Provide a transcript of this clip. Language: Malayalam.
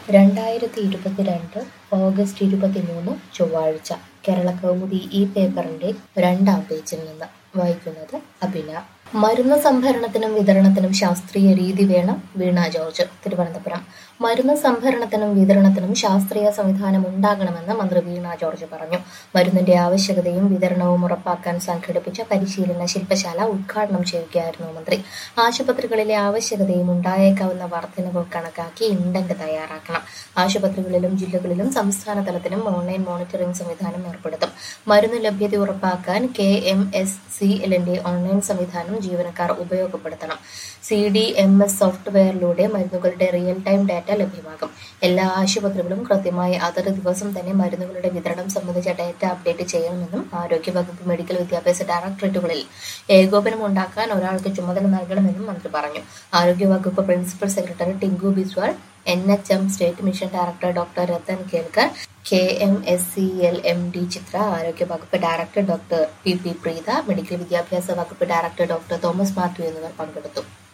രണ്ടായിരത്തി ഇരുപത്തിരണ്ട് ഓഗസ്റ്റ് ഇരുപത്തിമൂന്ന് ചൊവ്വാഴ്ച കേരളകൗമുദി ഈ പേപ്പറിന്റെ രണ്ടാം പേജിൽ നിന്ന് വായിക്കുന്നത് അഭിന മരുന്ന് സംഭരണത്തിനും വിതരണത്തിനും ശാസ്ത്രീയ രീതി വേണം വീണ ജോർജ് തിരുവനന്തപുരം മരുന്ന് സംഭരണത്തിനും വിതരണത്തിനും ശാസ്ത്രീയ സംവിധാനം ഉണ്ടാകണമെന്ന് മന്ത്രി വീണ ജോർജ് പറഞ്ഞു മരുന്നിന്റെ ആവശ്യകതയും വിതരണവും ഉറപ്പാക്കാൻ സംഘടിപ്പിച്ച പരിശീലന ശില്പശാല ഉദ്ഘാടനം ചെയ്യുകയായിരുന്നു മന്ത്രി ആശുപത്രികളിലെ ആവശ്യകതയും ഉണ്ടായേക്കാവുന്ന വർധനവ് കണക്കാക്കി ഇൻഡന്റ് തയ്യാറാക്കണം ആശുപത്രികളിലും ജില്ലകളിലും സംസ്ഥാന തലത്തിലും ഓൺലൈൻ മോണിറ്ററിംഗ് സംവിധാനം ഏർപ്പെടുത്തും മരുന്ന് ലഭ്യത ഉറപ്പാക്കാൻ കെ എം എസ് സി എല്ലിന്റെ ഓൺലൈൻ സംവിധാനം ജീവനക്കാർ ഉപയോഗപ്പെടുത്തണം സി ഡി എം എസ് സോഫ്റ്റ്വെയറിലൂടെ മരുന്നുകളുടെ റിയൽ ടൈം ഡാറ്റ ലഭ്യമാകും എല്ലാ ആശുപത്രികളും കൃത്യമായി അതത് ദിവസം തന്നെ മരുന്നുകളുടെ വിതരണം സംബന്ധിച്ച ഡാറ്റ അപ്ഡേറ്റ് ചെയ്യണമെന്നും ആരോഗ്യവകുപ്പ് മെഡിക്കൽ വിദ്യാഭ്യാസ ഡയറക്ടറേറ്റുകളിൽ ഏകോപനം ഉണ്ടാക്കാൻ ഒരാൾക്ക് ചുമതല നൽകണമെന്നും മന്ത്രി പറഞ്ഞു ആരോഗ്യവകുപ്പ് principal secretary Tinku Biswal N H M state mission director doctor Rathan Kelkar K M S C L M D Chitra ആരോഗ്യ വകുപ്പ് director doctor P P Preetha medical വിദ്യാഭ്യാസ വകുപ്പ് ഡയറക്ടർ ഡോക്ടർ തോമസ് മാത്യു എന്നിവർ പങ്കെടുത്തു